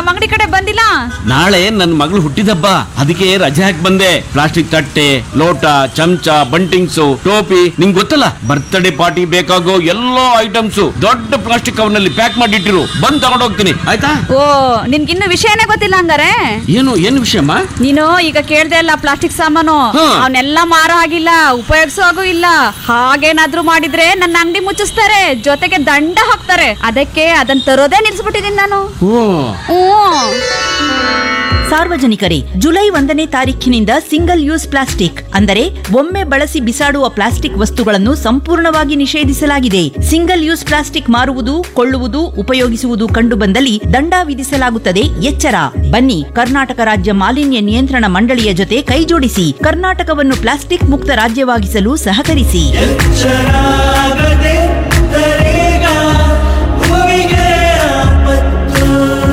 ನಮ್ಮ ಅಂಗಡಿ ಕಡೆ ಬಂದಿಲ್ಲ ನಾಳೆ ನನ್ನ ಮಗಳು ಹುಟ್ಟಿದಬ್ಬ ಅದಕ್ಕೆ ರಜೆ ಹಾಕಿ ಬಂದೆ ಪ್ಲಾಸ್ಟಿಕ್ ತಟ್ಟೆ ಲೋಟ ಚಮಚ ಬಂಟಿಂಗ್ಸು ಟೋಪಿ ನಿಂಗ್ ಗೊತ್ತಲ್ಲ ಬರ್ತ್ಡೇ ಪಾರ್ಟಿ ಬೇಕಾಗೋ ಎಲ್ಲಾ ಐಟಮ್ಸ್ ದೊಡ್ಡ ಪ್ಲಾಸ್ಟಿಕ್ ಕವರ್ನಲ್ಲಿ ಪ್ಯಾಕ್ ಮಾಡಿಟ್ಟಿರು ಬಂದ್ ತಗೊಂಡ್ ಹೋಗ್ತೀನಿ ಆಯ್ತಾ ಓ ನಿನ್ಗಿನ್ನು ವಿಷಯನೇ ಗೊತ್ತಿಲ್ಲ ಹಂಗಾರೆ ಏನು ಏನು ವಿಷಯಮ್ಮ ನೀನು ಈಗ ಕೇಳ್ದೆ ಅಲ್ಲ ಪ್ಲಾಸ್ಟಿಕ್ ಸಾಮಾನು ಹಾ. ಅವನ್ನೆಲ್ಲ ಮಾರೋ ಆಗಿಲ್ಲ ಉಪಯೋಗಿಸೋ ಹಾಗೂ ಇಲ್ಲ ಹಾಗೇನಾದ್ರೂ ಮಾಡಿದ್ರೆ ನನ್ನ ಅಂಗಡಿ ಮುಚ್ಚಿಸ್ತಾರೆ ಜೊತೆಗೆ ದಂಡ ಹಾಕ್ತಾರೆ ಅದಕ್ಕೆ ಅದನ್ನ ತರೋದೇ ನಿಲ್ಸ್ಬಿಟ್ಟಿದೀನಿ ನಾನು ಓ ಹ್ಮ್ ಸಾರ್ವಜನಿಕರೇ ಜುಲೈ ಒಂದನೇ ತಾರೀಖಿನಿಂದ ಸಿಂಗಲ್ ಯೂಸ್ ಪ್ಲಾಸ್ಟಿಕ್ ಅಂದರೆ ಒಮ್ಮೆ ಬಳಸಿ ಬಿಸಾಡುವ ಪ್ಲಾಸ್ಟಿಕ್ ವಸ್ತುಗಳನ್ನು ಸಂಪೂರ್ಣವಾಗಿ ನಿಷೇಧಿಸಲಾಗಿದೆ ಸಿಂಗಲ್ ಯೂಸ್ ಪ್ಲಾಸ್ಟಿಕ್ ಮಾರುವುದು ಕೊಳ್ಳುವುದು ಉಪಯೋಗಿಸುವುದು ಕಂಡುಬಂದಲ್ಲಿ ದಂಡ ವಿಧಿಸಲಾಗುತ್ತದೆ ಎಚ್ಚರ ಬನ್ನಿ ಕರ್ನಾಟಕ ರಾಜ್ಯ ಮಾಲಿನ್ಯ ನಿಯಂತ್ರಣ ಮಂಡಳಿಯ ಜೊತೆ ಕೈಜೋಡಿಸಿ ಕರ್ನಾಟಕವನ್ನು ಪ್ಲಾಸ್ಟಿಕ್ ಮುಕ್ತ ರಾಜ್ಯವಾಗಿಸಲು ಸಹಕರಿಸಿ ಶರಾಗದೆ ತರೇಗ ಭೂಮಿಗೆ ಆಪತ್ತು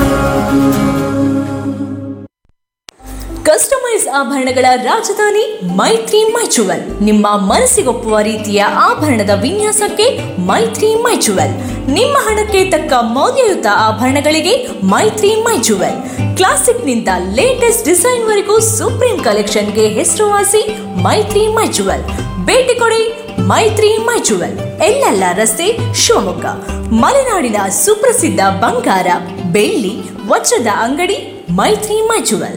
ಕಸ್ಟಮೈಸ್ ಆಭರಣಗಳ ರಾಜಧಾನಿ ಮೈತ್ರಿ ಮೈಚುವಲ್ ನಿಮ್ಮ ಮನಸ್ಸಿಗೊಪ್ಪುವ ರೀತಿಯ ಆಭರಣದ ವಿನ್ಯಾಸಕ್ಕೆ ಮೈತ್ರಿ ಮೈಚುವಲ್ ನಿಮ್ಮ ಹಣಕ್ಕೆ ತಕ್ಕ ಮೌಲ್ಯಯುತ ಆಭರಣಗಳಿಗೆ ಮೈತ್ರಿ ಮೈಚುವಲ್ ಕ್ಲಾಸಿಕ್ನಿಂದ ಲೇಟೆಸ್ಟ್ ಡಿಸೈನ್ವರೆಗೂ ಸುಪ್ರೀಂ ಕಲೆಕ್ಷನ್ಗೆ ಹೆಸರುವಾಸಿ ಮೈತ್ರಿ ಮೈಚುವಲ್ ಭೇಟಿ ಕೊಡಿ ಮೈತ್ರಿ ಮೈಚುವಲ್ ಎಲ್ಲೆಲ್ಲ ರಸ್ತೆ ಶಿವಮೊಗ್ಗ ಮಲೆನಾಡಿನ ಸುಪ್ರಸಿದ್ಧ ಬಂಗಾರ ಬೆಳ್ಳಿ ವಜ್ರದ ಅಂಗಡಿ ಮೈತ್ರಿ ಮೈಚುವಲ್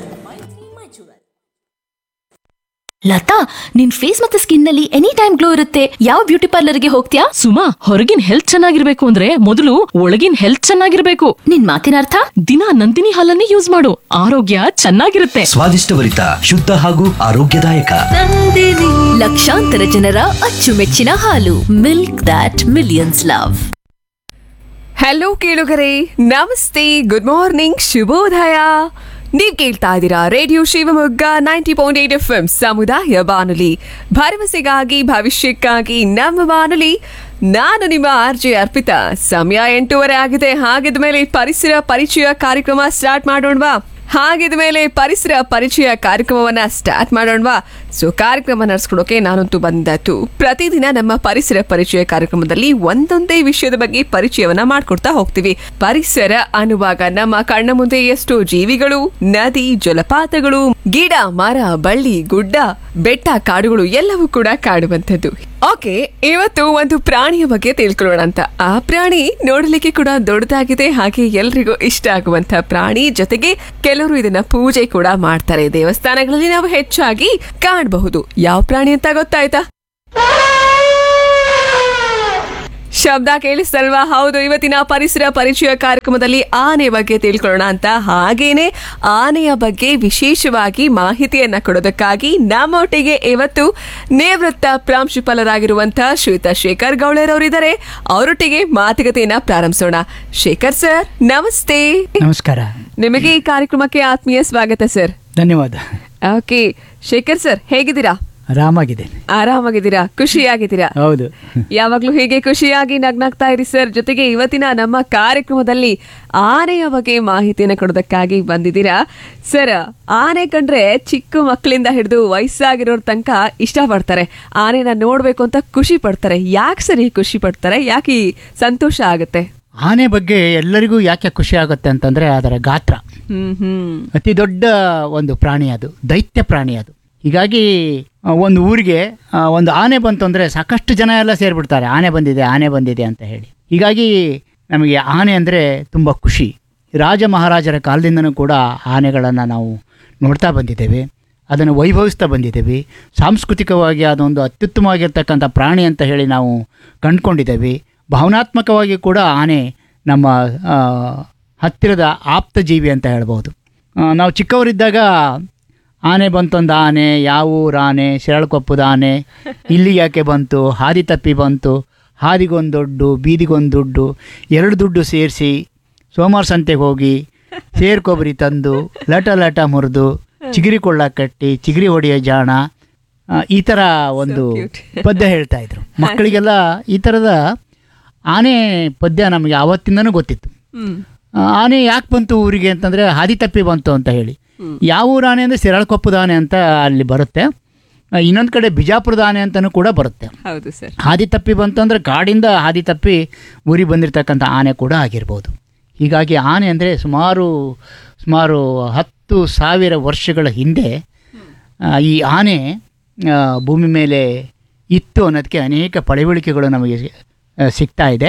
ಲತಾ ನಿನ್ ಫೇಸ್ ಮತ್ತೆ ಸ್ಕಿನ್ ನಲ್ಲಿ ಎನಿ ಟೈಮ್ ಗ್ಲೋ ಇರುತ್ತೆ ಯಾವ ಬ್ಯೂಟಿ ಪಾರ್ಲರ್ಗೆ ಹೋಗ್ತೀಯಾ ಸುಮಾ ಹೊರಗಿನ ಹೆಲ್ತ್ ಚೆನ್ನಾಗಿರ್ಬೇಕು ಅಂದ್ರೆ ಮೊದಲು ಒಳಗಿನ ಹೆಲ್ತ್ ಚೆನ್ನಾಗಿರ್ಬೇಕು ನಿನ್ ಮಾತಿನ ಅರ್ಥ ದಿನ ನಂದಿನಿ ಹಾಲನ್ನೇ ಯೂಸ್ ಮಾಡು ಆರೋಗ್ಯ ಚೆನ್ನಾಗಿರುತ್ತೆ ಸ್ವಾದಿಷ್ಟಭರಿತ ಶುದ್ಧ ಹಾಗೂ ಆರೋಗ್ಯದಾಯಕ ಲಕ್ಷಾಂತರ ಜನರ ಅಚ್ಚುಮೆಚ್ಚಿನ ಹಾಲು milk dot millions love hello ಕೇಳುಗರೆ ನಮಸ್ತೆ ಗುಡ್ ಮಾರ್ನಿಂಗ್ ಶುಭೋದಯ ನೀವ್ ಕೇಳ್ತಾ ಇದ್ದೀರಾ radio Shivamogga ninety point eight F M ಸಮುದಾಯ ಬಾನುಲಿ ಭರವಸೆಗಾಗಿ ಭವಿಷ್ಯಕ್ಕಾಗಿ ನಮ್ಮ ಬಾನುಲಿ ನಾನು ನಿಮ್ಮ ಆರ್ ಜೆ ಅರ್ಪಿತಾ ಸಮಯ ಎಂಟೂವರೆ ಆಗಿದೆ ಹಾಗಿದ್ಮೇಲೆ ಪರಿಸರ ಪರಿಚಯ ಕಾರ್ಯಕ್ರಮ ಸ್ಟಾರ್ಟ್ ಮಾಡೋಣವಾ ಹಾಗಿದ್ಮೇಲೆ ಪರಿಸರ ಪರಿಚಯ ಕಾರ್ಯಕ್ರಮವನ್ನ ಸ್ಟಾರ್ಟ್ ಮಾಡೋಣವಾ ಸೊ ಕಾರ್ಯಕ್ರಮ ನಡೆಸ್ಕೊಡೋಕೆ ನಾನಂತೂ ಬಂದದ್ದು ಪ್ರತಿದಿನ ನಮ್ಮ ಪರಿಸರ ಪರಿಚಯ ಕಾರ್ಯಕ್ರಮದಲ್ಲಿ ಒಂದೊಂದೇ ವಿಷಯದ ಬಗ್ಗೆ ಪರಿಚಯವನ್ನ ಮಾಡ್ಕೊಡ್ತಾ ಹೋಗ್ತೀವಿ ಪರಿಸರ ಅನ್ನುವಾಗ ನಮ್ಮ ಕಣ್ಣ ಮುಂದೆ ಎಷ್ಟೋ ಜೀವಿಗಳು ನದಿ ಜಲಪಾತಗಳು ಗಿಡ ಮರ ಬಳ್ಳಿ ಗುಡ್ಡ ಬೆಟ್ಟ ಕಾಡುಗಳು ಎಲ್ಲವೂ ಕೂಡ ಕಾಡುವಂಥದ್ದು ಓಕೆ ಇವತ್ತು ಒಂದು ಪ್ರಾಣಿಯ ಬಗ್ಗೆ ತಿಳ್ಕೊಳ್ಳೋಣ ಅಂತ ಆ ಪ್ರಾಣಿ ನೋಡಲಿಕ್ಕೆ ಕೂಡ ದೊಡ್ಡದಾಗಿದೆ ಹಾಗೆ ಎಲ್ರಿಗೂ ಇಷ್ಟ ಆಗುವಂತ ಪ್ರಾಣಿ ಜೊತೆಗೆ ಕೆಲವರು ಇದನ್ನ ಪೂಜೆ ಕೂಡ ಮಾಡ್ತಾರೆ ದೇವಸ್ಥಾನಗಳಲ್ಲಿ ನಾವು ಹೆಚ್ಚಾಗಿ ಕಾಣಬಹುದು ಯಾವ ಪ್ರಾಣಿ ಅಂತ ಗೊತ್ತಾಯ್ತಾ ಶಬ್ದ ಕೇಳಿಸ್ತಲ್ವಾ ಹೌದು ಇವತ್ತಿನ ಪರಿಸರ ಪರಿಚಯ ಕಾರ್ಯಕ್ರಮದಲ್ಲಿ ಆನೆ ಬಗ್ಗೆ ತಿಳ್ಕೊಳ್ಳೋಣ ಅಂತ ಹಾಗೇನೆ ಆನೆಯ ಬಗ್ಗೆ ವಿಶೇಷವಾಗಿ ಮಾಹಿತಿಯನ್ನ ಕೊಡೋದಕ್ಕಾಗಿ ನಮ್ಮೊಟ್ಟಿಗೆ ಇವತ್ತು ನಿವೃತ್ತ ಪ್ರಾಂಶುಪಾಲರಾಗಿರುವಂತಹ ಶ್ವೇತಾ ಶೇಖರ್ ಗೌಳರ್ ಅವರಿದ್ದಾರೆ ಅವರೊಟ್ಟಿಗೆ ಮಾತುಕತೆಯನ್ನ ಪ್ರಾರಂಭಿಸೋಣ ಶೇಖರ್ ಸರ್ ನಮಸ್ತೆ ನಮಸ್ಕಾರ ನಿಮಗೆ ಈ ಕಾರ್ಯಕ್ರಮಕ್ಕೆ ಆತ್ಮೀಯ ಸ್ವಾಗತ ಸರ್ ಧನ್ಯವಾದ ಓಕೆ ಶೇಖರ್ ಸರ್ ಹೇಗಿದ್ದೀರಾ ಆರಾಮಾಗಿದ್ದೇನೆ ಆರಾಮಾಗಿದ್ದೀರಾ ಖುಷಿಯಾಗಿದ್ದೀರಾ ಹೌದು ಯಾವಾಗ್ಲೂ ಹೀಗೆ ಖುಷಿಯಾಗಿ ನಗ್ನಾಗ್ತಾ ಇರಿ ಸರ್ ಜೊತೆಗೆ ಇವತ್ತಿನ ನಮ್ಮ ಕಾರ್ಯಕ್ರಮದಲ್ಲಿ ಆನೆಯ ಬಗ್ಗೆ ಮಾಹಿತಿಯನ್ನು ಕೊಡೋದಕ್ಕಾಗಿ ಬಂದಿದ್ದೀರಾ ಸರ್ ಆನೆ ಕಂಡ್ರೆ ಚಿಕ್ಕ ಮಕ್ಕಳಿಂದ ಹಿಡಿದು ವಯಸ್ಸಾಗಿರೋರ್ ತನಕ ಇಷ್ಟಪಡ್ತಾರೆ ಆನೆನ ನೋಡ್ಬೇಕು ಅಂತ ಖುಷಿ ಪಡ್ತಾರೆ ಯಾಕೆ ಸರ್ ಈ ಖುಷಿ ಪಡ್ತಾರೆ ಯಾಕೆ ಈ ಸಂತೋಷ ಆಗುತ್ತೆ ಆನೆ ಬಗ್ಗೆ ಎಲ್ಲರಿಗೂ ಯಾಕೆ ಖುಷಿ ಆಗುತ್ತೆ ಅಂತಂದ್ರೆ ಅದರ ಗಾತ್ರ ಹ್ಮ್ ಹ್ಮ್ ಅತಿ ದೊಡ್ಡ ಒಂದು ಪ್ರಾಣಿ ಅದು ದೈತ್ಯ ಪ್ರಾಣಿ ಅದು ಹೀಗಾಗಿ ಆ, ಒಂದು ಊರಿಗೆ ಆ, ಒಂದು ಆನೆ ಬಂತು ಅಂದರೆ ಸಾಕಷ್ಟು ಜನ ಎಲ್ಲ ಸೇರಿಬಿಡ್ತಾರೆ ಆನೆ ಬಂದಿದೆ ಆನೆ ಬಂದಿದೆ ಅಂತ ಹೇಳಿ ಹೀಗಾಗಿ ನಮಗೆ ಆನೆ ಅಂದರೆ ತುಂಬ ಖುಷಿ ರಾಜ ಮಹಾರಾಜರ ಕಾಲದಿಂದನೂ ಕೂಡ ಆನೆಗಳನ್ನು ನಾವು ನೋಡ್ತಾ ಬಂದಿದ್ದೇವೆ ಅದನ್ನು ವೈಭವಿಸ್ತಾ ಬಂದಿದ್ದೇವೆ ಸಾಂಸ್ಕೃತಿಕವಾಗಿ ಅದೊಂದು ಅತ್ಯುತ್ತಮವಾಗಿರ್ತಕ್ಕಂಥ ಪ್ರಾಣಿ ಅಂತ ಹೇಳಿ ನಾವು ಕಂಡುಕೊಂಡಿದ್ದೇವೆ ಭಾವನಾತ್ಮಕವಾಗಿ ಕೂಡ ಆನೆ ನಮ್ಮ ಆ, ಹತ್ತಿರದ ಆಪ್ತ ಜೀವಿ ಅಂತ ಹೇಳ್ಬೋದು ಆ, ನಾವು ಚಿಕ್ಕವರಿದ್ದಾಗ ಆನೆ ಬಂತೊಂದು ಆನೆ ಯಾವ ಊರ ಆನೆ ಶಿರಳಕೊಪ್ಪದ ಆನೆ ಇಲ್ಲಿ ಯಾಕೆ ಬಂತು ಹಾದಿ ತಪ್ಪಿ ಬಂತು ಹಾದಿಗೊಂದು ದುಡ್ಡು ಬೀದಿಗೊಂದು ದುಡ್ಡು ಎರಡು ದುಡ್ಡು ಸೇರಿಸಿ ಸೋಮವಾರ ಸಂತೆಗೆ ಹೋಗಿ ಸೇರ್ ಕೊಬ್ಬರಿ ತಂದು ಲಟ ಲಟ ಮುರಿದು ಚಿಗಿರಿ ಕೊಳ್ಳ ಕಟ್ಟಿ ಚಿಗಿರಿ ಹೊಡೆಯೋ ಜಾಣ ಆ, ಈ ಥರ ಒಂದು ಪದ್ಯ ಹೇಳ್ತಾ ಇದ್ರು ಮಕ್ಕಳಿಗೆಲ್ಲ ಈ ಥರದ ಆನೆ ಪದ್ಯ ನಮಗೆ ಆವತ್ತಿಂದನೂ ಗೊತ್ತಿತ್ತು ಆ, ಆನೆ ಯಾಕೆ ಬಂತು ಊರಿಗೆ ಅಂತಂದರೆ ಹಾದಿ ತಪ್ಪಿ ಬಂತು ಅಂತ ಹೇಳಿ ಯಾವ ಊರ ಆನೆ ಅಂದರೆ ಸಿರಳಕೊಪ್ಪದ ಆನೆ ಅಂತ ಅಲ್ಲಿ ಬರುತ್ತೆ ಇನ್ನೊಂದು ಕಡೆ ಬಿಜಾಪುರದ ಆನೆ ಅಂತಲೂ ಕೂಡ ಬರುತ್ತೆ ಹೌದು ಸರ್ ಹಾದಿ ತಪ್ಪಿ ಬಂತು ಅಂದರೆ ಕಾಡಿಂದ ಹಾದಿ ತಪ್ಪಿ ಊರಿಗೆ ಬಂದಿರತಕ್ಕಂಥ ಆನೆ ಕೂಡ ಆಗಿರ್ಬೋದು ಹೀಗಾಗಿ ಆನೆ ಅಂದರೆ ಸುಮಾರು ಸುಮಾರು ಹತ್ತು ಸಾವಿರ ವರ್ಷಗಳ ಹಿಂದೆ ಆ, ಈ ಆನೆ ಆ, ಭೂಮಿ ಮೇಲೆ ಇತ್ತು ಅನ್ನೋದಕ್ಕೆ ಅನೇಕ ಪಳವಳಿಕೆಗಳು ನಮಗೆ ಆ, ಸಿಗ್ತಾ ಇದೆ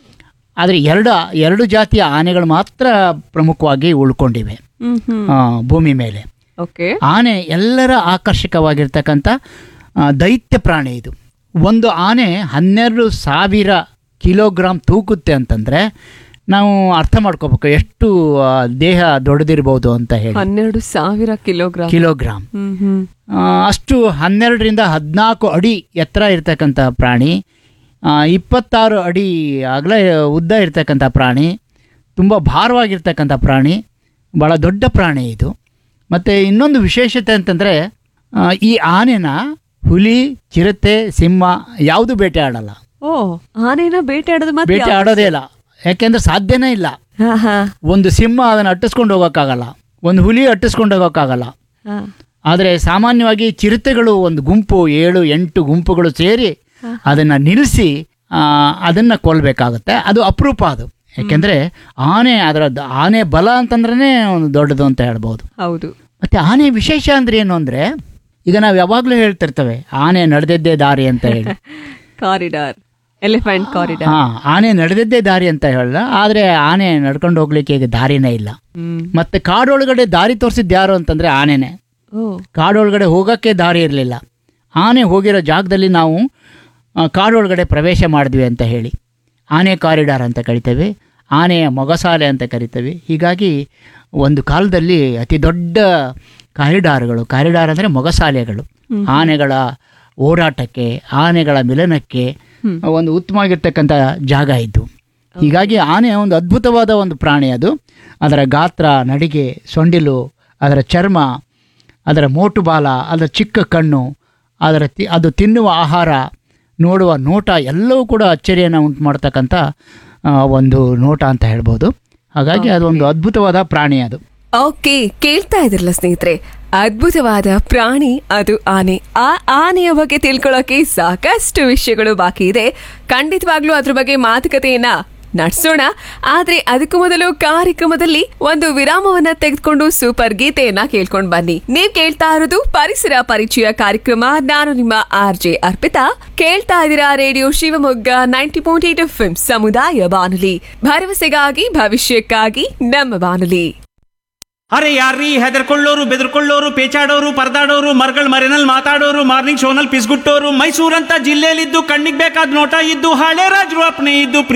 ಆದರೆ ಎರಡು ಎರಡು ಜಾತಿಯ ಆನೆಗಳು ಮಾತ್ರ ಪ್ರಮುಖವಾಗಿ ಉಳ್ಕೊಂಡಿವೆ ಹ್ಮ್ ಹ್ಮ್ ಆ, ಭೂಮಿ ಮೇಲೆ ಓಕೆ ಆನೆ ಎಲ್ಲರ ಆಕರ್ಷಕವಾಗಿರ್ತಕ್ಕಂಥ ಆ, ದೈತ್ಯ ಪ್ರಾಣಿ ಇದು ಒಂದು ಆನೆ ಹನ್ನೆರಡು ಸಾವಿರ ಕಿಲೋಗ್ರಾಮ್ ತೂಗುತ್ತೆ ಅಂತಂದರೆ ನಾವು ಅರ್ಥ ಮಾಡ್ಕೋಬೇಕು ಎಷ್ಟು ಆ, ದೇಹ ದೊಡ್ಡದಿರ್ಬೋದು ಅಂತ ಹೇಳಿ ಹನ್ನೆರಡು ಸಾವಿರ ಕಿಲೋಗ್ರಾಮ್ ಕಿಲೋಗ್ರಾಮ್ ಹ್ಮ್ ಹ್ಮ್ ಆ, ಅಷ್ಟು ಹನ್ನೆರಡರಿಂದ ಹದಿನಾಲ್ಕು ಅಡಿ ಎತ್ತರ ಇರ್ತಕ್ಕಂಥ ಪ್ರಾಣಿ ಆ, ಇಪ್ಪತ್ತಾರು ಅಡಿ ಅಗಲ ಉದ್ದ ಇರ್ತಕ್ಕಂಥ ಪ್ರಾಣಿ ತುಂಬ ಭಾರವಾಗಿರ್ತಕ್ಕಂಥ ಪ್ರಾಣಿ ಭಾಳ ದೊಡ್ಡ ಪ್ರಾಣಿ ಇದು ಮತ್ತು ಇನ್ನೊಂದು ವಿಶೇಷತೆ ಅಂತಂದರೆ ಈ ಆನೆನ ಹುಲಿ ಚಿರತೆ ಸಿಂಹ ಯಾವುದು ಬೇಟೆ ಆಡಲ್ಲ ಓ ಆನೆನ ಬೇಟೆ ಆಡೋದು ಮತ್ತೆ ಬೇಟೆ ಆಡೋದೇ ಇಲ್ಲ ಯಾಕೆಂದ್ರೆ ಸಾಧ್ಯನೇ ಇಲ್ಲ ಹಾ ಹಾ ಒಂದು ಸಿಂಹ ಅದನ್ನು ಅಟ್ಟಿಸ್ಕೊಂಡು ಹೋಗೋಕ್ಕಾಗಲ್ಲ ಒಂದು ಹುಲಿ ಅಟ್ಟಿಸ್ಕೊಂಡು ಹೋಗೋಕ್ಕಾಗಲ್ಲ ಹಾ ಆದರೆ ಸಾಮಾನ್ಯವಾಗಿ ಚಿರತೆಗಳು ಒಂದು ಗುಂಪು ಏಳು ಎಂಟು ಗುಂಪುಗಳು ಸೇರಿ ಅದನ್ನು ನಿಲ್ಲಿಸಿ ಅದನ್ನು ಕೊಲ್ಲಬೇಕಾಗುತ್ತೆ ಅದು ಅಪರೂಪ ಅದು ಯಾಕೆಂದರೆ ಆನೆ ಅದರ ದ- ಆನೆ ಬಲ ಅಂತಂದ್ರೇ ಒಂದು ದೊಡ್ಡದು ಅಂತ ಹೇಳ್ಬೋದು ಹೌದು ಮತ್ತು ಆನೆ ವಿಶೇಷ ಅಂದರೆ ಏನು ಅಂದರೆ ಈಗ ನಾವು ಯಾವಾಗಲೂ ಹೇಳ್ತಿರ್ತೇವೆ ಆನೆ ನಡೆದಿದ್ದೇ ದಾರಿ ಅಂತ ಹೇಳಿ ಕಾರಿಡಾರ್ ಎಲಿಫೆಂಟ್ ಕಾರಿಡಾರ್ ಹಾಂ ಆನೆ ನಡೆದಿದ್ದೇ ದಾರಿ ಅಂತ ಹೇಳಲ್ಲ ಆದರೆ ಆನೆ ನಡ್ಕೊಂಡು ಹೋಗ್ಲಿಕ್ಕೆ ಈಗ ದಾರಿನೇ ಇಲ್ಲ ಹ್ಮ್ ಮತ್ತು ಕಾಡೊಳಗಡೆ ದಾರಿ ತೋರಿಸಿದ್ದು ಯಾರು ಅಂತಂದರೆ ಆನೆನೇ ಓ ಕಾಡೊಳಗಡೆ ಹೋಗೋಕ್ಕೆ ದಾರಿ ಇರಲಿಲ್ಲ ಆನೆ ಹೋಗಿರೋ ಜಾಗದಲ್ಲಿ ನಾವು ಆ, ಕಾಡೊಳಗಡೆ ಪ್ರವೇಶ ಮಾಡಿದ್ವಿ ಅಂತ ಹೇಳಿ ಆನೆ ಕಾರಿಡಾರ್ ಅಂತ ಕರಿತೇವೆ ಆನೆಯ ಮೊಗಸಾಲೆ ಅಂತ ಕರಿತೇವೆ ಹೀಗಾಗಿ ಒಂದು ಕಾಲದಲ್ಲಿ ಅತಿ ದೊಡ್ಡ ಕಾರಿಡಾರ್ಗಳು ಕಾರಿಡಾರ್ ಅಂದರೆ ಮೊಗಸಾಲೆಗಳು ಆನೆಗಳ ಓಡಾಟಕ್ಕೆ ಆನೆಗಳ ಮಿಲನಕ್ಕೆ ಒಂದು ಉತ್ತಮವಾಗಿರ್ತಕ್ಕಂಥ ಜಾಗ ಇದ್ದು ಹೀಗಾಗಿ ಆನೆ ಒಂದು ಅದ್ಭುತವಾದ ಒಂದು ಪ್ರಾಣಿ ಅದು ಅದರ ಗಾತ್ರ ನಡಿಗೆ ಸೊಂಡಿಲು ಅದರ ಚರ್ಮ ಅದರ ಮೋಟು ಬಾಲ ಅದರ ಚಿಕ್ಕ ಕಣ್ಣು ಅದರ ತಿ ಅದು ತಿನ್ನುವ ಆಹಾರ ನೋಡುವ ನೋಟ ಎಲ್ಲವೂ ಕೂಡ ಅಚ್ಚರಿಯನ್ನು ಉಂಟು ಮಾಡ್ತಕ್ಕಂಥ ಆ, ಒಂದು ನೋಟ ಅಂತ ಹೇಳ್ಬೋದು ಹಾಗಾಗಿ ಅದೊಂದು ಅದ್ಭುತವಾದ ಪ್ರಾಣಿ ಅದು ಓಕೆ ಕೇಳ್ತಾ ಇದ್ರಲ್ಲ ಸ್ನೇಹಿತರೆ ಅದ್ಭುತವಾದ ಪ್ರಾಣಿ ಅದು ಆನೆ ಆ ಆನೆಯ ಬಗ್ಗೆ ತಿಳ್ಕೊಳ್ಳೋಕೆ ಸಾಕಷ್ಟು ವಿಷಯಗಳು ಬಾಕಿ ಇದೆ ಖಂಡಿತವಾಗ್ಲೂ ಅದ್ರ ಬಗ್ಗೆ ಮಾತುಕತೆಯನ್ನ ನಡೆಸೋಣ ಆದ್ರೆ ಅದಕ್ಕೂ ಮೊದಲು ಕಾರ್ಯಕ್ರಮದಲ್ಲಿ ಒಂದು ವಿರಾಮವನ್ನ ತೆಗೆದುಕೊಂಡು ಸೂಪರ್ ಗೀತೆಯನ್ನ ಕೇಳ್ಕೊಂಡ್ ಬನ್ನಿ ನೀವ್ ಕೇಳ್ತಾ ಇರೋದು ಪರಿಸರ ಪರಿಚಯ ಕಾರ್ಯಕ್ರಮ ನಾನು ನಿಮ್ಮ ಆರ್ ಜೆ ಅರ್ಪಿತಾ ಕೇಳ್ತಾ ಇದ್ದೀರಾ radio Shivamogga ninety point eight F ಸಮುದಾಯ ಬಾನುಲಿ ಭರವಸೆಗಾಗಿ ಭವಿಷ್ಯಕ್ಕಾಗಿ ನಮ್ಮ ಬಾನುಲಿ ಅರೆ ಯಾರ್ರೀ ಹೆದರ್ಕೊಳ್ಳೋರು ಬೆದರ್ಕೊಳ್ಳೋರು ಪೇಚಾಡೋರು ಪರದಾಡೋರು ಮರ್ಗಳ ಮರೆನಲ್ಲಿ ಮಾತಾಡೋರು ಮಾರ್ನಿಂಗ್ ಶೋನಲ್ಲಿ ಪಿಸ್ಗುಟ್ಟೋರು ಮೈಸೂರಂತ ಜಿಲ್ಲೆಯಲ್ಲಿದ್ದು ಕಣ್ಣಿಗೆ ಬೇಕಾದ ನೋಟ ಇದ್ದು ಹಳೆ ರಾಜರು ಅಪ್ನೆ ಇದ್ದು